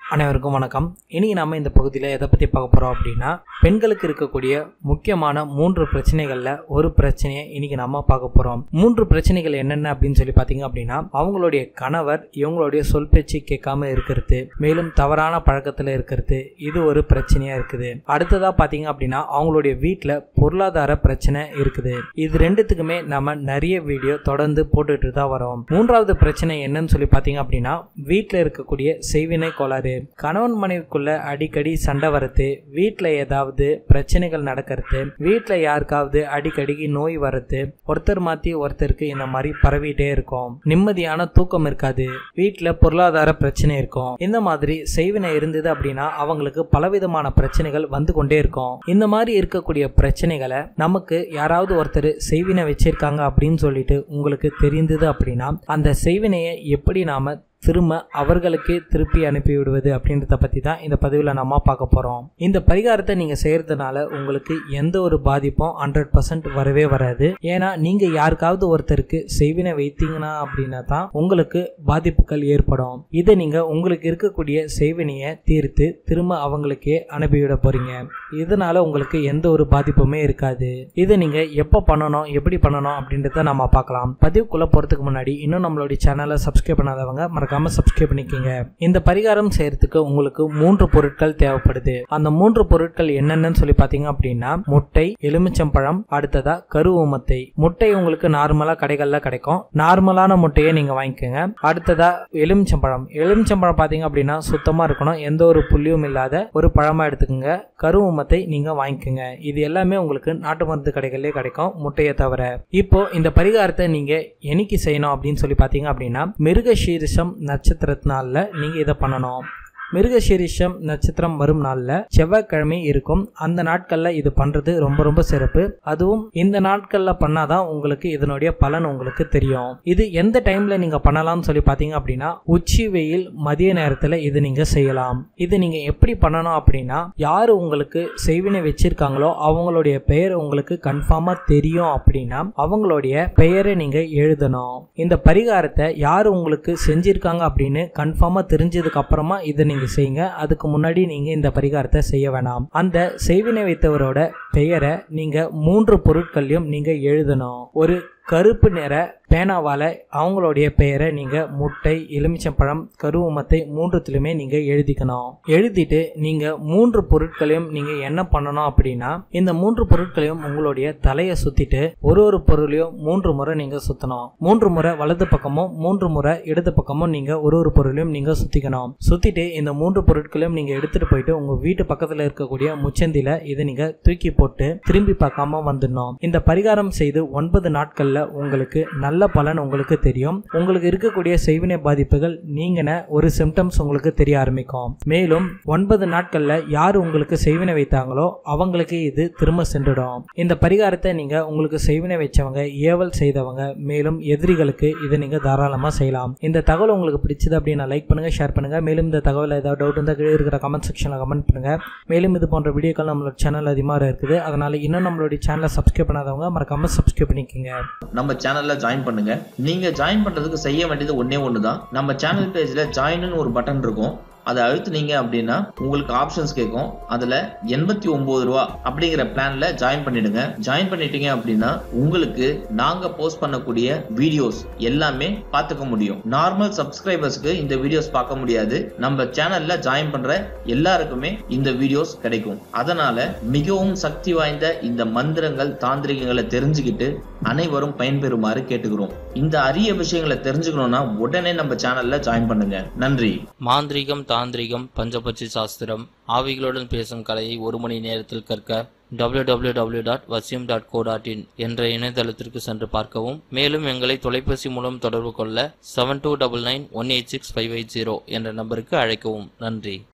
அனைவருக்கும் வணக்கம் இன்னைக்கு நம்ம இந்த பகுதியில் எதை பற்றி பார்க்க போகிறோம் அப்படின்னா பெண்களுக்கு இருக்கக்கூடிய முக்கியமான மூன்று பிரச்சனைகளில் ஒரு பிரச்சனையை இன்னைக்கு நம்ம பார்க்க போகிறோம் மூன்று பிரச்சனைகள் என்னென்ன அப்படின்னு சொல்லி பார்த்தீங்க அப்படின்னா அவங்களுடைய கணவர் இவங்களுடைய சொல் பேச்சு கேட்காம இருக்கிறது மேலும் தவறான பழக்கத்தில் இருக்கிறது இது ஒரு பிரச்சனையாக இருக்குது அடுத்ததாக பார்த்தீங்க அப்படின்னா அவங்களுடைய வீட்டில் பொருளாதார பிரச்சனை இருக்குது இது ரெண்டுத்துக்குமே நம்ம நிறைய வீடியோ தொடர்ந்து போட்டுட்டு தான் வரோம் மூன்றாவது பிரச்சனை என்னன்னு சொல்லி பார்த்தீங்க அப்படின்னா வீட்டில் இருக்கக்கூடிய செய்வினை கோளாறு கணவன் மனைவிக்குள்ள அடிக்கடி சண்டை வரது வீட்டில் ஏதாவது பிரச்சனைகள் நடக்கிறது வீட்டில் யாருக்காவது அடிக்கடி நோய் வரது ஒருத்தர் மாற்றி ஒருத்தருக்கு இந்த மாதிரி பரவிட்டே இருக்கும் நிம்மதியான தூக்கம் இருக்காது வீட்டில் பொருளாதார பிரச்சனை இருக்கும் இந்த மாதிரி செய்வினை இருந்தது அப்படின்னா அவங்களுக்கு பலவிதமான பிரச்சனைகள் வந்து கொண்டே இருக்கும் இந்த மாதிரி இருக்கக்கூடிய பிரச்சனைகளை நமக்கு யாராவது ஒருத்தர் செய்வினை வச்சிருக்காங்க அப்படின்னு சொல்லிட்டு உங்களுக்கு தெரிந்தது அப்படின்னா அந்த செய்வினையை எப்படி நாம திரும்ப அவர்களுக்கே திருப்பி அனுப்பி விடுவது அப்படின்றத பற்றி தான் இந்த பதிவில் நம்ம பார்க்க போகிறோம் இந்த பரிகாரத்தை நீங்கள் செய்கிறதுனால உங்களுக்கு எந்த ஒரு பாதிப்பும் ஹண்ட்ரட் பர்சன்ட் வரவே வராது ஏன்னா நீங்கள் யாருக்காவது ஒருத்தருக்கு செய்வினை வைத்தீங்கன்னா அப்படின்னா தான் உங்களுக்கு பாதிப்புகள் ஏற்படும் இதை நீங்கள் உங்களுக்கு இருக்கக்கூடிய செய்வினையை தீர்த்து திரும்ப அவங்களுக்கே அனுப்பிவிட போகிறீங்க இதனால உங்களுக்கு எந்த ஒரு பாதிப்புமே இருக்காது இதை நீங்கள் எப்போ பண்ணணும் எப்படி பண்ணணும் அப்படின்றத நம்ம பார்க்கலாம் பதிவுக்குள்ளே போகிறதுக்கு முன்னாடி இன்னும் நம்மளுடைய சேனலை சப்ஸ்கிரைப் பண்ணாதவங்க மறக்காம சப்ஸ்கிரைப் பண்ணிக்கோங்க இந்த பரிகாரம் செய்யறதுக்கு உங்களுக்கு மூன்று பொருட்கள் தேவைப்படுது அந்த மூன்று பொருட்கள் என்னென்னு சொல்லி பார்த்தீங்க அப்படின்னா முட்டை எலுமிச்சம்பழம் அடுத்ததா கரு ஊமத்தை முட்டை உங்களுக்கு நார்மலா கடைகள்ல கிடைக்கும் நார்மலான முட்டையை நீங்க வாங்கிக்கோங்க அடுத்ததா எலுமிச்சம்பழம் எலுமிச்சம்பழம் பார்த்தீங்க அப்படின்னா சுத்தமா இருக்கணும் எந்த ஒரு புள்ளியும் இல்லாத ஒரு பழமா எடுத்துக்கோங்க கரு ஊமத்தை நீங்க வாங்கிக்கோங்க இது எல்லாமே உங்களுக்கு நாட்டு மருந்து கடைகள்லேயே கிடைக்கும் முட்டையை தவிர இப்போ இந்த பரிகாரத்தை நீங்க என்னைக்கு செய்யணும் அப்படின்னு சொல்லி பார்த்தீங்க அப்படின்னா மிருகசீரிஷம் நட்சத்திரத்தினால நீங்க இதை பண்ணணும் மிருகசீரிஷம் நட்சத்திரம் வரும் நாள்ல செவ்வாய்க்கிழமை இருக்கும் அந்த நாட்கள்ல இது பண்றது ரொம்ப ரொம்ப சிறப்பு அதுவும் இந்த நாட்கள்ல பண்ணாதான் உங்களுக்கு இதனுடைய பலன் உங்களுக்கு தெரியும் இது எந்த டைம்ல நீங்க பண்ணலாம்னு சொல்லி பாத்தீங்க அப்படின்னா உச்சி வெயில் மதிய நேரத்துல இது நீங்க செய்யலாம் இது நீங்க எப்படி பண்ணணும் அப்படின்னா யாரு உங்களுக்கு செய்வினை வச்சிருக்காங்களோ அவங்களுடைய பெயர் உங்களுக்கு கன்ஃபார்மா தெரியும் அப்படின்னா அவங்களுடைய பெயரை நீங்க எழுதணும் இந்த பரிகாரத்தை யார் உங்களுக்கு செஞ்சிருக்காங்க அப்படின்னு கன்ஃபார்மா தெரிஞ்சதுக்கு அப்புறமா இதை நீங்க செய்யுங்க அதுக்கு முன்னாடி நீங்க இந்த பரிகாரத்தை செய்ய வேணாம் அந்த செய்வினை வைத்தவரோட பெயரை நீங்க மூன்று பொருட்களையும் நீங்க எழுதணும் ஒரு கருப்பு நிற பேனாவால் அவங்களுடைய பெயரை நீங்கள் முட்டை எலுமிச்சம்பழம் கருவமத்தை மூன்றுத்திலுமே நீங்கள் எழுதிக்கணும் எழுதிட்டு நீங்கள் மூன்று பொருட்களையும் நீங்கள் என்ன பண்ணணும் அப்படின்னா இந்த மூன்று பொருட்களையும் உங்களுடைய தலையை சுற்றிட்டு ஒரு ஒரு பொருளையும் மூன்று முறை நீங்கள் சுற்றணும் மூன்று முறை வலது பக்கமும் மூன்று முறை இடது பக்கமும் நீங்கள் ஒரு ஒரு பொருளையும் நீங்கள் சுற்றிக்கணும் சுற்றிட்டு இந்த மூன்று பொருட்களையும் நீங்கள் எடுத்துகிட்டு போயிட்டு உங்கள் வீட்டு பக்கத்தில் இருக்கக்கூடிய முச்சந்தியில் இதை நீங்கள் தூக்கி போட்டு திரும்பி பார்க்காம வந்துடணும் இந்த பரிகாரம் செய்து ஒன்பது நாட்களில் உங்களுக்கு நல்ல பலன் உங்களுக்கு தெரியும் உங்களுக்கு இருக்கக்கூடிய செய்வினை பாதிப்புகள் நீங்கின ஒரு சிம்டம்ஸ் உங்களுக்கு தெரிய ஆரம்பிக்கும் மேலும் ஒன்பது நாட்கள்ல யார் உங்களுக்கு செய்வினை வைத்தாங்களோ அவங்களுக்கு இது திரும்ப சென்றுடும் இந்த பரிகாரத்தை நீங்க உங்களுக்கு செய்வினை வச்சவங்க ஏவல் செய்தவங்க மேலும் எதிரிகளுக்கு இதை நீங்க தாராளமா செய்யலாம் இந்த தகவல் உங்களுக்கு பிடிச்சது அப்படின்னா லைக் பண்ணுங்க ஷேர் பண்ணுங்க மேலும் இந்த தகவல் ஏதாவது டவுட் இருந்தால் கீழே இருக்கிற கமெண்ட் செக்ஷனில் கமெண்ட் பண்ணுங்க மேலும் இது போன்ற வீடியோக்கள் நம்மளோட சேனல் அதிகமாக இருக்குது அதனால இன்னும் நம்மளுடைய சேனலை சப்ஸ்கிரைப் பண்ணாதவங்க மறக்காம சப்ஸ்கிரைப் பண்ணிக்கோங்க நம்ம சேனல்ல ஜாயின் பண்ணுங்க நீங்க ஜாயின் பண்றதுக்கு செய்ய வேண்டியது ஒன்னே ஒன்று தான் நம்ம சேனல் பேஜ்ல ஜாயின்னு ஒரு பட்டன் இருக்கும் அதை அழுத்துனீங்க அப்படின்னா உங்களுக்கு ஆப்ஷன்ஸ் கேட்கும் அதுல எண்பத்தி ஒன்பது ரூபா அப்படிங்கிற பிளான்ல ஜாயின் பண்ணிடுங்க ஜாயின் பண்ணிட்டீங்க அப்படின்னா உங்களுக்கு நாங்க போஸ்ட் பண்ணக்கூடிய வீடியோஸ் எல்லாமே பார்த்துக்க முடியும் நார்மல் சப்ஸ்கிரைபர்ஸ்க்கு இந்த வீடியோஸ் பார்க்க முடியாது நம்ம சேனல்ல ஜாயின் பண்ற எல்லாருக்குமே இந்த வீடியோஸ் கிடைக்கும் அதனால மிகவும் சக்தி வாய்ந்த இந்த மந்திரங்கள் தாந்திரிகங்களை தெரிஞ்சுக்கிட்டு அனைவரும் பயன்பெறுமாறு கேட்டுக்கிறோம் இந்த அரிய விஷயங்களை தெரிஞ்சுக்கணும்னா உடனே நம்ம சேனல்ல ஜாயின் பண்ணுங்க நன்றி மாந்திரீகம் தாந்திரிகம் பஞ்சபட்சி சாஸ்திரம் ஆவிகளுடன் பேசும் கலையை ஒரு மணி நேரத்தில் கற்க www.vasyum.co.in டாட் வசியம் டாட் கோ டாட் இன் என்ற இணையதளத்திற்கு சென்று பார்க்கவும் மேலும் எங்களை தொலைபேசி மூலம் தொடர்பு கொள்ள seven two double nine one eight six five eight zero என்ற நம்பருக்கு அழைக்கவும் நன்றி